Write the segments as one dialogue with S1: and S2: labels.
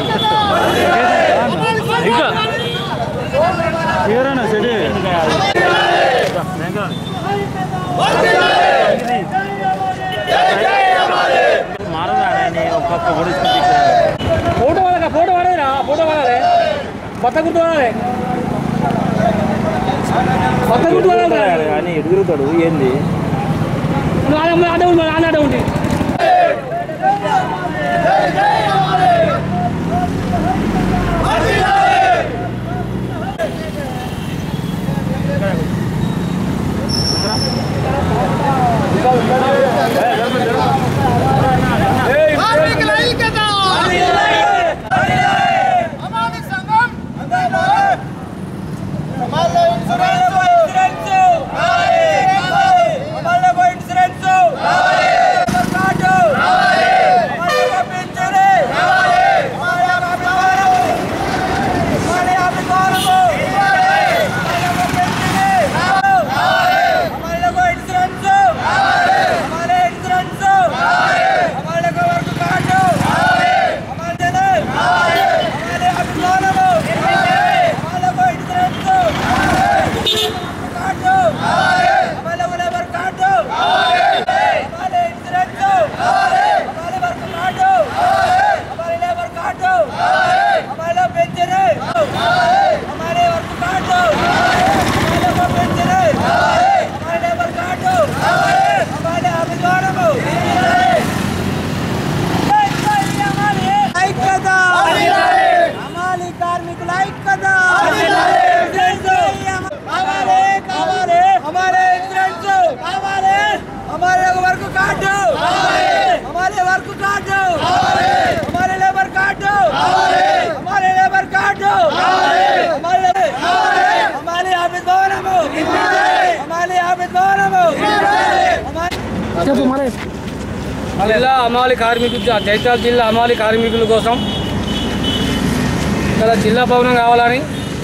S1: ఇంకా ఎవరైనా సరే మారదా ఒక్కొక్క గుడి
S2: ఫోటో వాళ్ళ ఫోటో వాడేరా ఫోటో వాడాలి కొత్త గుర్తు వాడాలి కొత్త గుర్తు వాడాలి
S1: అని ఎదుగుతాడు ఏంది
S2: ఆడ ఉంది ఆడ ఉంది
S3: కార్మికుల ఐక్యత అమాని సంఘం మళ్ళీ ఇన్సూరెన్స్ మళ్ళీ ఇన్సూరెన్స్ కార్డు మళ్ళీ పెంచండి మళ్ళీ అభిమానము మళ్ళీ ఇన్సూరెన్స్ మళ్ళీ ఇన్సూరెన్స్ हमारे को वर्क काटो हमारे जने हमारे अभिमानों हमारे को इंटरेस्ट काटो हमारे को लेबर काटो हमारे इंटरेस्ट हमारे वर्क काटो हमारे लेबर काटो हमारे पेंशन हमारे वर्क काटो हमारे को पेंशन हमारे लेबर काटो हमारे अभिमानों ఐక్యత అమాలి కార్మికుల ఐక్యత కావాలి కావాలి हमारे इंश्योरेंस కావాలి हमारे वर्क कार्ड हमारे वर्क कार्ड हमारे लेबर कार्ड हमारे लेबर कार्ड हमारे हमारे आबिद भवनము हमारे आबिद भवनము हमारे
S2: జిల్లా అమాలి కార్మికులు జైతాల్ జిల్లా అమాలి కార్మికుల కోసం ఇక్కడ జిల్లా భవనం కావాలని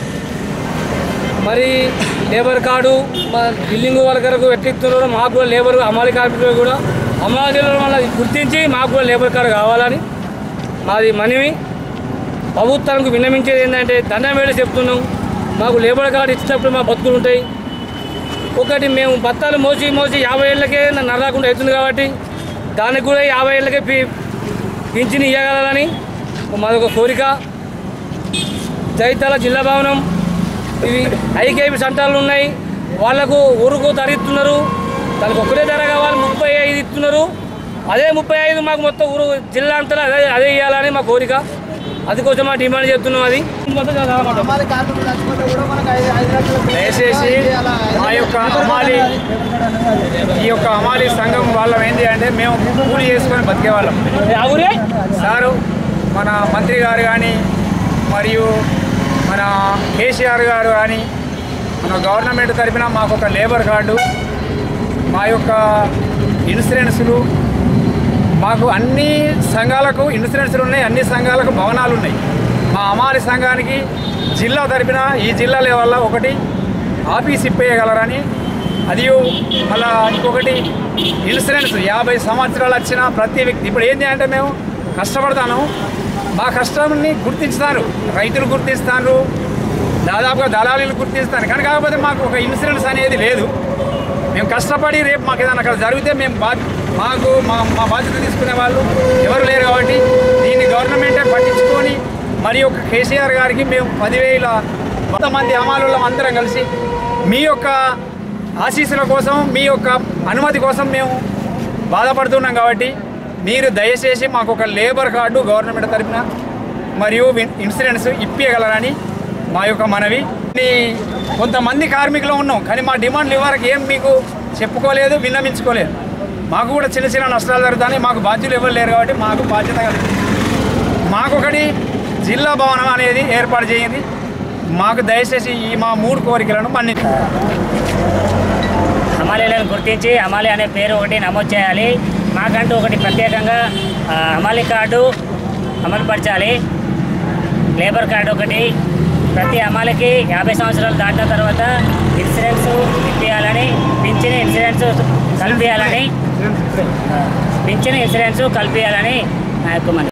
S2: మరి లేబర్ కార్డు మా బిల్డింగ్ వర్కర్కు ఎట్లిస్తున్నారో మాకు కూడా లేబర్ అమాలి కార్మికులు కూడా అమాలీలో మళ్ళీ గుర్తించి మాకు కూడా లేబర్ కార్డు కావాలని మాది మనవి ప్రభుత్వానికి విన్నమించేది ఏంటంటే దండం వేడి చెప్తున్నాం మాకు లేబర్ కార్డు ఇచ్చినప్పుడు మా బతుకులు ఉంటాయి ఒకటి మేము బత్తాలు మోసి మోసి యాభై ఏళ్ళకే నన్ను రాకుండా అవుతుంది కాబట్టి దానికి కూడా యాభై ఏళ్ళకే పి పింఛన్ ఇవ్వగలరని మాదొక కోరిక జైతాల జిల్లా భవనం ఇవి ఐకేపీ సెంటర్లు ఉన్నాయి వాళ్లకు ఊరుకు ధర ఇస్తున్నారు దానికి ఒకటే ధర కావాలి ముప్పై ఐదు ఇస్తున్నారు అదే ముప్పై ఐదు మాకు మొత్తం ఊరు జిల్లా అంతా అదే అదే ఇవ్వాలని మా కోరిక అది కోసం మా డిమాండ్ చెప్తున్నాం అది మొత్తం చదవమంటాం.
S3: అమాలి కార్మికులు చచ్చిపోతే కూడా మనకు ఐదు ఐదు లక్షల
S4: దయచేసి మా యొక్క అమాలి ఈ యొక్క అమాలి సంఘం వాళ్ళం ఏంటి అంటే మేము కూలి చేసుకొని బతికే వాళ్ళం
S2: ఆ ఊరే
S4: సారు మన మంత్రి గారు కానీ మరియు మన కేసీఆర్ గారు కానీ మన గవర్నమెంట్ తరపున మాకు ఒక లేబర్ కార్డు మా యొక్క ఇన్సూరెన్సులు మాకు అన్ని సంఘాలకు ఇన్సూరెన్సులు ఉన్నాయి అన్ని సంఘాలకు భవనాలు ఉన్నాయి మా అమాలి సంఘానికి జిల్లా తరపున ఈ జిల్లా లెవెల్ల ఒకటి ఆఫీస్ ఇప్పేయగలరని అది మళ్ళా ఇంకొకటి ఇన్సూరెన్స్ యాభై సంవత్సరాలు వచ్చిన ప్రతి వ్యక్తి ఇప్పుడు ఏంటి అంటే మేము కష్టపడతాను మా కష్టాన్ని గుర్తించుతారు రైతులు గుర్తిస్తారు దాదాపుగా దళాలీలు గుర్తిస్తాను కానీ కాకపోతే మాకు ఒక ఇన్సూరెన్స్ అనేది లేదు మేము కష్టపడి రేపు మాకు ఏదైనా అక్కడ జరిగితే మేము బా మాకు మా మా బాధ్యత తీసుకునే వాళ్ళు ఎవరు లేరు కాబట్టి దీన్ని గవర్నమెంటే పట్టించుకొని మరి ఒక కేసీఆర్ గారికి మేము పదివేల కొంతమంది అమాలులం అందరం కలిసి మీ యొక్క ఆశీస్సుల కోసం మీ యొక్క అనుమతి కోసం మేము బాధపడుతున్నాం కాబట్టి మీరు దయచేసి మాకు ఒక లేబర్ కార్డు గవర్నమెంట్ తరపున మరియు ఇన్- ఇన్సూరెన్స్ ఇప్పించగలరని మా యొక్క మనవి ఈ కొంతమంది కార్మికులు ఉన్నాం కానీ మా డిమాండ్లు ఇవ్వరకు ఏం మీకు చెప్పుకోలేదు విన్నమించుకోలేదు మాకు కూడా చిన్న చిన్న నష్టాలు జరుగుతాయి మాకు బాధ్యులు ఎవరు లేరు కాబట్టి మాకు బాధ్యత కలిగింది మాకొకటి జిల్లా భవనం అనేది ఏర్పాటు చేయండి మాకు దయచేసి ఈ మా మూడు కోరికలను మన్నించండి
S5: హమాలీలను గుర్తించి హమాలీ అనే పేరు ఒకటి నమోదు చేయాలి మాకంటూ ఒకటి ప్రత్యేకంగా ఆ, హమాలీ కార్డు అమలుపరచాలి లేబర్ కార్డు ఒకటి ప్రతి హమాలీకి యాభై సంవత్సరాలు దాటిన తర్వాత ఇన్సూరెన్స్ ఇప్పించాలని పింఛన్ ఇన్సూరెన్స్ కల్పించాలని పింఛన్ ఇన్సూరెన్స్ కల్పించాలని నా యొక్క మనవి